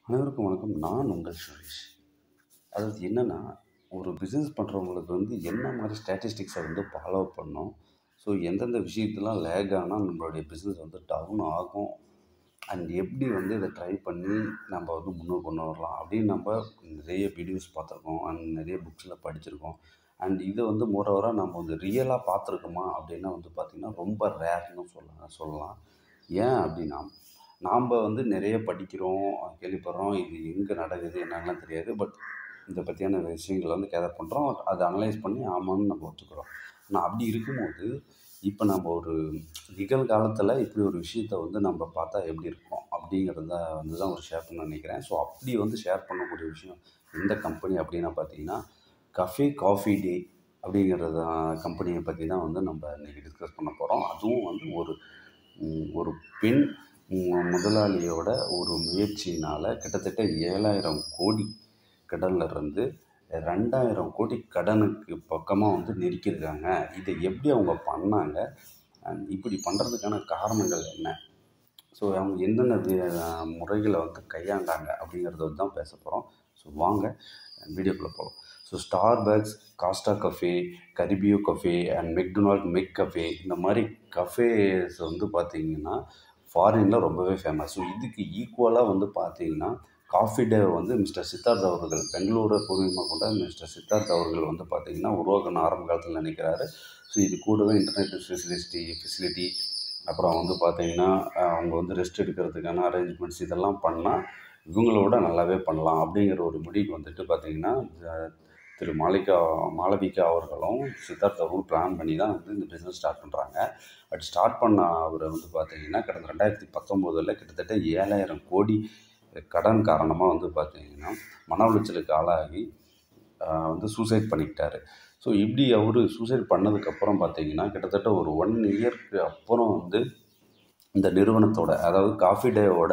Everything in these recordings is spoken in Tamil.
அனைவருக்கும் வணக்கம் நான் உங்கள் சுரேஷ் அதாவது என்னென்னா ஒரு பிஸ்னஸ் பண்ணுறவங்களுக்கு வந்து என்ன மாதிரி ஸ்டாட்டிஸ்டிக்ஸை வந்து ஃபாலோ பண்ணணும் ஸோ எந்தெந்த விஷயத்தெலாம் லேக் ஆனால் நம்மளுடைய பிஸ்னஸ் வந்து டவுன் ஆகும் அண்ட் எப்படி வந்து இதை ட்ரை பண்ணி நம்ம வந்து முன்னோக்கி கொண்டு வரலாம் அப்படின்னு நம்ம நிறைய வீடியோஸ் பார்த்துருக்கோம் அண்ட் நிறைய புக்ஸில் படிச்சிருக்கோம் அண்ட் இதை வந்து மோரோவராக நம்ம வந்து ரியலாக பார்த்துருக்கோமா அப்படின்னா வந்து பார்த்திங்கன்னா ரொம்ப ரேர்னு சொல்லலாம் சொல்லலாம் ஏன் அப்படின்னா நாம் வந்து நிறைய படிக்கிறோம் கேள்விப்படுறோம் இது எங்கே நடக்குது என்னென்னலாம் தெரியாது பட் இதை பற்றியான விஷயங்களை வந்து கேதர் பண்ணுறோம் அதை அனலைஸ் பண்ணி ஆமான்னு நம்ம ஒத்துக்கிறோம் ஆனால் அப்படி இருக்கும்போது இப்போ நம்ம ஒரு நிகழ்காலத்தில் இப்படி ஒரு விஷயத்த வந்து நம்ம பார்த்தா எப்படி இருக்கும் அப்படிங்கிறத வந்து தான் ஒரு ஷேர் பண்ண நினைக்கிறேன் ஸோ அப்படி வந்து ஷேர் பண்ணக்கூடிய விஷயம் எந்த கம்பெனி அப்படின்னா பார்த்தீங்கன்னா கஃபே காஃபி டே அப்படிங்கிறத கம்பெனியை பற்றி தான் வந்து நம்ம இன்றைக்கி டிஸ்கஸ் பண்ண போகிறோம் அதுவும் வந்து ஒரு ம், ஒரு பெண் ம், முதலாளியோட ஒரு முயற்சியினால் கிட்டத்தட்ட ஏழாயிரம் கோடி கடல்ல இருந்து ரெண்டாயிரம் கோடி கடனுக்கு பக்கமாக வந்து நெருக்கியிருக்காங்க இதை எப்படி அவங்க பண்ணாங்க and இப்படி பண்ணுறதுக்கான காரணங்கள் என்ன ஸோ அவங்க என்னென்ன வி- அஹ் முறைகளை வந்து கையாண்டாங்க அப்படிங்கிறத வந்து தான் பேச போகிறோம் ஸோ வாங்க வீடியோக்குள்ளே போகலாம் so Starbucks Costa cafe கரிபியோ cafe and McDonald Mc cafe இந்த மாதிரி கஃபேஸ் வந்து பார்த்தீங்கன்னா ஃபாரினில் ரொம்பவே ஃபேமஸ் ஸோ இதுக்கு ஈக்குவலாக வந்து பார்த்தீங்கன்னா காஃபி டே வந்து மிஸ்டர் சித்தார்த் அவர்கள் பெங்களூரை பூர்வீகமாக கொண்ட மிஸ்டர் சித்தார்த் அவர்கள் வந்து பார்த்தீங்கன்னா உருவாக்கணும் ஆரம்ப காலத்தில் நினைக்கிறாரு ஸோ இது கூடவே இன்டர்நெட் ஃபெசிலிட்டி ஃபெசிலிட்டி அப்புறம் வந்து பார்த்தீங்கன்னா அஹ், அவங்க வந்து ரெஸ்ட் எடுக்கிறதுக்கான அரேஞ்ச்மெண்ட்ஸ் இதெல்லாம் பண்ணால் இவங்களோட நல்லாவே பண்ணலாம் அப்படிங்கிற ஒரு முடிவுக்கு வந்துட்டு பார்த்தீங்கன்னா அஹ், திரு மாலிகா மாளவிகா அவர்களும் சித்தார்த் அவர்களும் பிளான் பண்ணி தான் வந்து இந்த பிஸ்னஸ் ஸ்டார்ட் பண்ணுறாங்க பட் ஸ்டார்ட் பண்ண அவர் வந்து பார்த்தீங்கன்னா கடந்த ரெண்டாயிரத்தி பத்தொம்போதில் கிட்டத்தட்ட ஏழாயிரம் கோடி கடன் காரணமாக வந்து பார்த்தீங்கன்னா மன உளைச்சலுக்கு ஆளாகி ஆஹ், வந்து சூசைட் பண்ணிக்கிட்டாரு ஸோ இப்படி அவர் சூசைட் பண்ணதுக்கப்புறம் பார்த்தீங்கன்னா கிட்டத்தட்ட ஒரு ஒன் இயர்க்கு அப்புறம் வந்து இந்த நிறுவனத்தோட அதாவது காஃபி டேவோட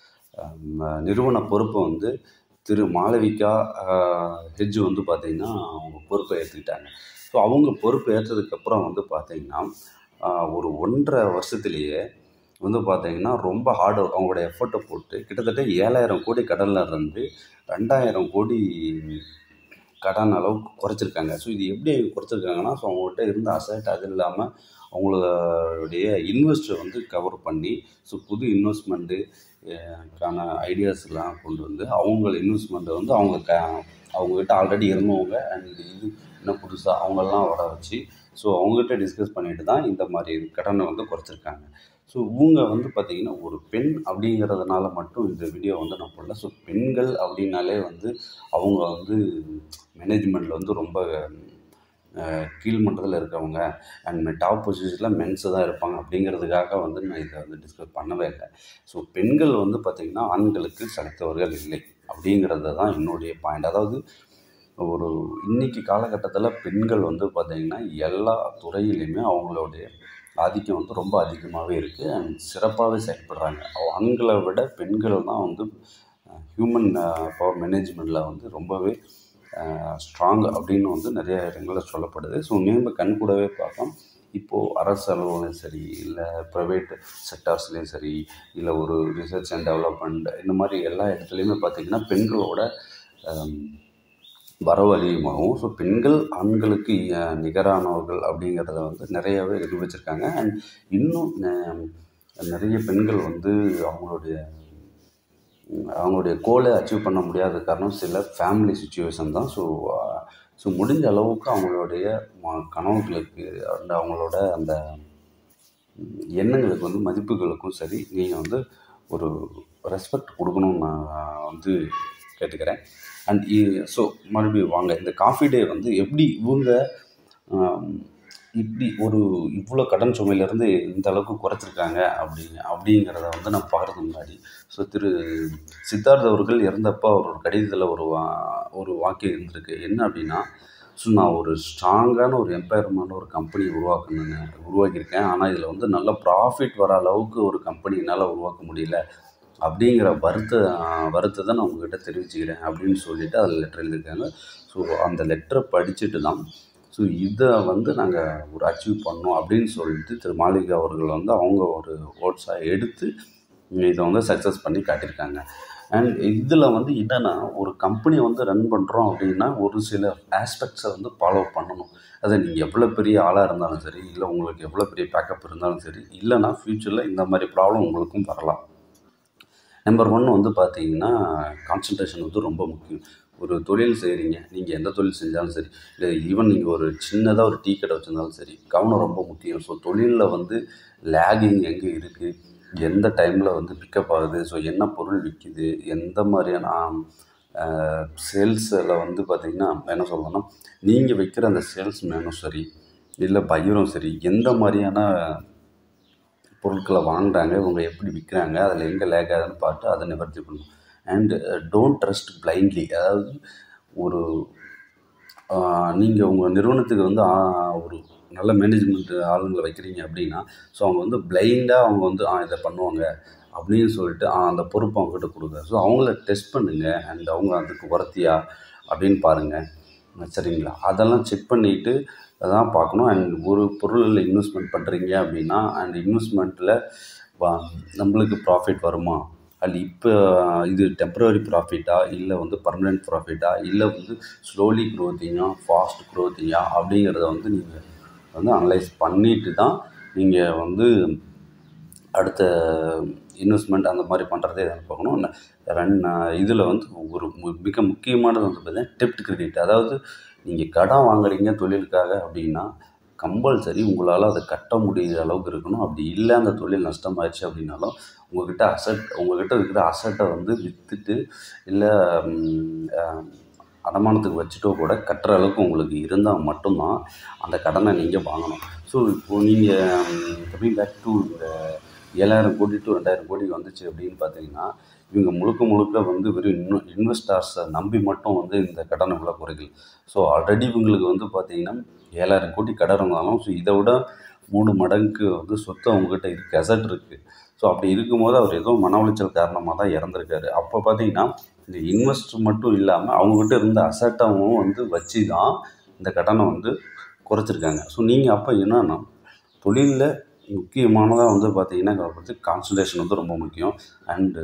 ஆஹ், நிறுவன பொறுப்பை வந்து திரு மாளவிகா ஹெஜ் வந்து பார்த்திங்கன்னா அவங்க பொறுப்பை ஏற்றுக்கிட்டாங்க ஸோ அவங்க பொறுப்பு ஏற்றதுக்கப்புறம் வந்து பார்த்திங்கன்னா ஆஹ், ஒரு ஒன்றரை வருஷத்துலேயே வந்து பார்த்தீங்கன்னா ரொம்ப ஹார்ட் ஒர்க் அவங்களோட எஃபர்ட்டை போட்டு கிட்டத்தட்ட ஏழாயிரம் கோடி கடனில் இருந்து ரெண்டாயிரம் கோடி கடன் அளவுக்கு குறைச்சிருக்காங்க ஸோ இது எப்படி குறைச்சிருக்காங்கன்னா ஸோ அவங்ககிட்ட இருந்த அசட் அது இல்லாமல் அவங்களுடைய இன்வெஸ்டர் வந்து கவர் பண்ணி ஸோ புது இன்வெஸ்ட்மெண்ட்டு கான ஐடியாஸ்லாம் கொண்டு வந்து அவங்க இன்வெஸ்ட்மெண்ட்டை வந்து அவங்க க அவங்கக்கிட்ட ஆல்ரெடி இருந்தவங்க அண்ட் இது இன்னும் புதுசாக அவங்கெல்லாம் வர வச்சு ஸோ அவங்ககிட்ட டிஸ்கஸ் பண்ணிட்டு தான் இந்த மாதிரி கடனை வந்து குறைச்சிருக்காங்க ஸோ இவங்க வந்து பார்த்திங்கன்னா ஒரு பெண் அப்படிங்கிறதுனால மட்டும் இந்த வீடியோ வந்து நான் போடல ஸோ பெண்கள் அப்படின்னாலே வந்து அவங்க வந்து மேனேஜ்மெண்ட்டில் வந்து ரொம்ப அஹ், கீழ்மட்டத்தில் இருக்கிறவங்க அண்ட் டாப் பொசிஷனில் மென்ஸு தான் இருப்பாங்க அப்படிங்கிறதுக்காக வந்து நான் இதை வந்து டிஸ்கஸ் பண்ணவே இல்லை ஸோ பெண்கள் வந்து பார்த்திங்கன்னா ஆண்களுக்கு சளைத்தவர்கள் இல்லை அப்படிங்கிறது தான் என்னுடைய பாயிண்ட் அதாவது ஒரு இன்னைக்கு காலகட்டத்தில் பெண்கள் வந்து பார்த்திங்கன்னா எல்லா துறையிலையுமே அவங்களுடைய ஆதிக்கம் வந்து ரொம்ப அதிகமாகவே இருக்குது அண்ட் சிறப்பாகவே செயல்படுறாங்க அவ- ஆண்களை விட பெண்கள் தான் வந்து ஹியூமன் பவர் மேனேஜ்மெண்ட்டில் வந்து ரொம்பவே ஸ்ட்ராங் அப்படின்னு வந்து நிறைய இடங்களில் சொல்லப்படுது ஸோ நம்ம கண் கூடவே பார்க்கலாம் இப்போது அரசு அலுவலகம் சரி இல்லை ப்ரைவேட் செக்டார்ஸ்லேயும் சரி இல்லை ஒரு ரிசர்ச் அண்ட் டெவலப்மெண்ட் இந்த மாதிரி எல்லா இடத்துலையுமே பார்த்திங்கன்னா பெண்களோட ஆம், வரவு அதிகமாகும் ஸோ பெண்கள் ஆண்களுக்கு அஹ், நிகரானவர்கள் அப்படிங்கிறத வந்து நிறையவே நிரூபிச்சிருக்காங்க அண்ட் இன்னும் ந- நிறைய பெண்கள் வந்து அவங்களுடைய உம், அவங்களுடைய கோலை அச்சீவ் பண்ண முடியாத காரணம் சில ஃபேமிலி சுச்சுவேஷன் தான் ஸோ ஸோ முடிஞ்ச அளவுக்கு அவங்களுடைய ம- கனவுகளுக்கு அந்த அவங்களோட அந்த உம், எண்ணங்களுக்கு வந்து மதிப்புகளுக்கும் சரி நீங்கள் வந்து ஒரு ரெஸ்பெக்ட் கொடுக்கணும்னு நான் வந்து கேட்டுக்கிறேன் அண்ட் ஸோ மறுபடியும் வாங்க இந்த காஃபி டே வந்து எப்படி இவங்க ஆம், இப்படி ஒரு இவ்வளோ கடன் சுமையிலேருந்து இந்த அளவுக்கு குறைச்சிருக்காங்க அப்படி அப்படிங்கிறத வந்து நான் பார்க்கறதுக்கு முன்னாடி ஸோ திரு சித்தார்த் அவர்கள் இறந்தப்போ அவர் ஒரு கடிதத்தில் ஒரு வா ஒரு வாக்கியம் இருந்திருக்கு என்ன அப்படின்னா ஸோ நான் ஒரு ஸ்ட்ராங்கான ஒரு எம்பையர்மெண்ட் ஒரு கம்பெனி உருவாக்கணுங்க உருவாக்கியிருக்கேன் ஆனால் இதில் வந்து நல்ல ப்ராஃபிட் வர அளவுக்கு ஒரு கம்பெனி என்னால் உருவாக்க முடியல அப்படிங்கிற வருத்த வருத்தத்தை நான் உங்ககிட்ட தெரிவிச்சுக்கிறேன் அப்படின்னு சொல்லிட்டு அதில் லெட்டர் எழுதியிருக்காங்க ஸோ அந்த லெட்டரை படிச்சுட்டு தான் ஸோ இதை வந்து நாங்கள் ஒரு அச்சீவ் பண்ணோம் அப்படின்னு சொல்லிட்டு திரு மாளிகை அவர்கள் வந்து அவங்க ஒரு ஓட்ஸாக எடுத்து இதை வந்து சக்ஸஸ் பண்ணி காட்டியிருக்காங்க அண்ட் இதில் வந்து என்னென்னா ஒரு கம்பெனி வந்து ரன் பண்ணுறோம் அப்படின்னா ஒரு சில ஆஸ்பெக்ட்ஸை வந்து ஃபாலோ பண்ணணும் அதை நீங்கள் எவ்வளோ பெரிய ஆளாக இருந்தாலும் சரி இல்லை உங்களுக்கு எவ்வளோ பெரிய பேக்கப் இருந்தாலும் சரி இல்லைன்னா ஃப்யூச்சரில் இந்த மாதிரி ப்ராப்ளம் உங்களுக்கும் வரலாம் நம்பர் ஒன் வந்து பார்த்தீங்கன்னா கான்சன்ட்ரேஷன் வந்து ரொம்ப முக்கியம் ஒரு தொழில் செய்கிறீங்க நீங்கள் எந்த தொழில் செஞ்சாலும் சரி இல்லை ஈவன் நீங்கள் ஒரு சின்னதாக ஒரு டீ கடை வச்சுருந்தாலும் சரி கவனம் ரொம்ப முக்கியம் ஸோ தொழிலில் வந்து லேகிங் எங்கே இருக்குது எந்த டைமில் வந்து பிக்கப் ஆகுது ஸோ என்ன பொருள் விற்கிது எந்த மாதிரியான சேல்ஸில் வந்து பார்த்திங்கன்னா என்ன சொல்லணும்னா நீங்கள் வைக்கிற அந்த சேல்ஸ் மேனும் சரி இல்லை பையரும் சரி எந்த மாதிரியான பொருட்களை வாங்குறாங்க இவங்க எப்படி விற்கிறாங்க அதில் எங்கே லேக் ஆகுதுன்னு பார்த்து அதை நிவர்த்தி பண்ணணும் அண்டு டோன்ட் ட்ரஸ்ட் பிளைண்ட்லி அதாவது ஒரு நீங்கள் உங்கள் நிறுவனத்துக்கு வந்து ஆ, ஒரு நல்ல மேனேஜ்மெண்ட் ஆளுங்களை வைக்கிறீங்க அப்படின்னா ஸோ அவங்க வந்து பிளைண்டாக அவங்க வந்து ஆ இதை பண்ணுவாங்க அப்படின்னு சொல்லிட்டு ஆ, அந்த பொறுப்பை அவங்ககிட்ட கொடுங்க ஸோ அவங்கள டெஸ்ட் பண்ணுங்கள் அண்ட் அவங்க அதுக்கு ஒர்த்தியா அப்படின்னு பாருங்கள் சரிங்களா அதெல்லாம் செக் பண்ணிவிட்டு அதான் பார்க்கணும் அண்ட் ஒரு பொருளில் இன்வெஸ்ட்மெண்ட் பண்ணுறீங்க அப்படின்னா அண்ட் இன்வெஸ்ட்மெண்ட்டில் நம்மளுக்கு ப்ராஃபிட் வருமா அது இப்போ இது டெம்பரரி ப்ராஃபிட்டா இல்லை வந்து பர்மனெண்ட் ப்ராஃபிட்டா இல்லை வந்து ஸ்லோலி க்ரோத்திங்கா ஃபாஸ்ட் க்ரோத்திங்கா அப்படிங்கிறத வந்து நீங்கள் வந்து அனலைஸ் பண்ணிட்டு தான் நீங்கள் வந்து அடுத்த இன்வெஸ்ட்மெண்ட் அந்த மாதிரி பண்ணுறதே எதாவது பார்க்கணும் ரன் இதில் வந்து ஒரு மு- மிக முக்கியமானது வந்து பார்த்தீங்கன்னா டெப்ட் கிரெடிட் அதாவது நீங்கள் கடன் வாங்குறீங்க தொழிலுக்காக அப்படின்னா கம்பல்சரி உங்களால் அதை கட்ட முடியிற அளவுக்கு இருக்கணும் அப்படி இல்லை அந்த தொழில் நஷ்டமாயிடுச்சு அப்படின்னாலும் உங்ககிட்ட அசட் உங்ககிட்ட இருக்கிற அசட்டை வந்து விற்றுட்டு இல்லை ம், அஹ், அடமானத்துக்கு வச்சுட்டோ கூட கட்டுற அளவுக்கு உங்களுக்கு இருந்தால் மட்டும்தான் அந்த கடனை நீங்கள் வாங்கணும் ஸோ இப்போது நீங்கள் கமிங் பேக் டு இந்த ஏழாயிரம் கோடி டு ரெண்டாயிரம் கோடி வந்துச்சு அப்படின்னு பார்த்தீங்கன்னா இவங்க முழுக்க முழுக்க வந்து வெறும் இன்வெ இன்வெஸ்டார்ஸை நம்பி மட்டும் வந்து இந்த கடனை இவ்வளோ குறைக்கல ஸோ ஆல்ரெடி இவங்களுக்கு வந்து பார்த்தீங்கன்னா ஏழாயிரம் கோடி கடன் இருந்தாலும் ஸோ இதை விட மூணு மடங்கு வந்து சொத்து அவங்ககிட்ட இருக்குது அசட் இருக்குது ஸோ அப்படி இருக்கும்போது அவர் ஏதோ மன உளைச்சல் காரணமாக தான் இறந்துருக்காரு அப்போ பார்த்தீங்கன்னா இந்த இன்வெஸ்ட் மட்டும் இல்லாமல் அவங்ககிட்ட இருந்த அசட்டவும் வந்து வச்சு தான் இந்த கடனை வந்து குறைச்சிருக்காங்க ஸோ நீங்கள் அப்போ என்னன்னா தொழிலில் முக்கியமானதாக வந்து பார்த்தீங்கன்னா கான்சன்ட்ரேஷன் வந்து ரொம்ப முக்கியம் அண்டு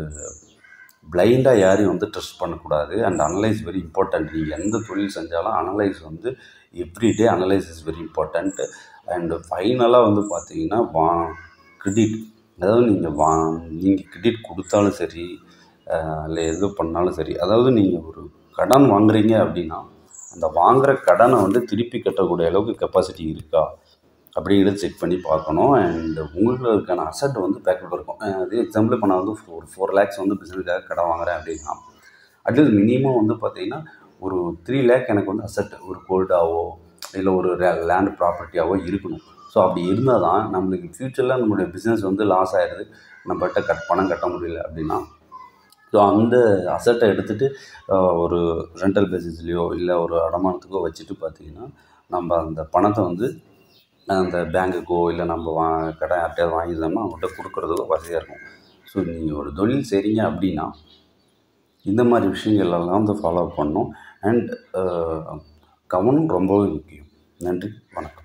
பிளைண்டாக யாரையும் வந்து ட்ரஸ்ட் பண்ணக்கூடாது அண்ட் அனலைஸ் வெரி இம்பார்ட்டண்ட் நீங்கள் எந்த தொழில் செஞ்சாலும் அனலைஸ் வந்து everyday analyse is very important and ஃபைனலாக வந்து பார்த்தீங்கன்னா வா கிரெடிட் அதாவது நீங்கள் வா நீங்கள் கிரெடிட் கொடுத்தாலும் சரி அஹ், இல்லை எது பண்ணாலும் சரி அதாவது நீங்கள் ஒரு கடன் வாங்குறீங்க அப்படின்னா அந்த வாங்குகிற கடனை வந்து திருப்பி கட்டக்கூடிய அளவுக்கு கெப்பாசிட்டி இருக்கா அப்படிங்கிறத செக் பண்ணி பார்க்கணும் அண்ட் உங்களுக்கான அசட் வந்து பேக்கப் இருக்கும் அஹ் அதே எக்ஸாம்பிள் இப்போ நான் வந்து ஒரு ஃபோர் லேக்ஸ் வந்து பிஸ்னஸுக்காக கடன் வாங்குறேன் அப்படின்னா அட்லீஸ்ட் மினிமம் வந்து பார்த்தீங்கன்னா ஒரு த்ரீ லேக் எனக்கு வந்து அசட் ஒரு கோல்டாவோ இல்லை ஒரு லேண்ட் ப்ராப்பர்ட்டியாவோ இருக்கணும் ஸோ அப்படி இருந்தால் தான் நம்மளுக்கு ஃப்யூச்சரில் நம்மளுடைய பிஸ்னஸ் வந்து லாஸ் ஆயிடுது நம்மகிட்ட கட் பணம் கட்ட முடியல அப்படின்னா ஸோ அந்த அசட்டை எடுத்துகிட்டு ஒரு ரெண்டல் பேசிஸ்லேயோ இல்லை ஒரு அடமானத்துக்கோ வச்சுட்டு பார்த்தீங்கன்னா நம்ம அந்த பணத்தை வந்து அந்த பேங்குக்கோ இல்லை நம்ம வா கடன் யார்ட்டையாவது வாங்கியிருந்தோம்னா அவங்கள்ட்ட கொடுக்குறதுக்கோ வசதியாக இருக்கும் ஸோ நீங்கள் ஒரு தொழில் செய்கிறீங்க அப்படின்னா இந்த மாதிரி விஷயங்கள் எல்லாம் வந்து ஃபாலோ பண்ணணும் அண்ட் கவனம் ரொம்பவே முக்கியம் நன்றி வணக்கம்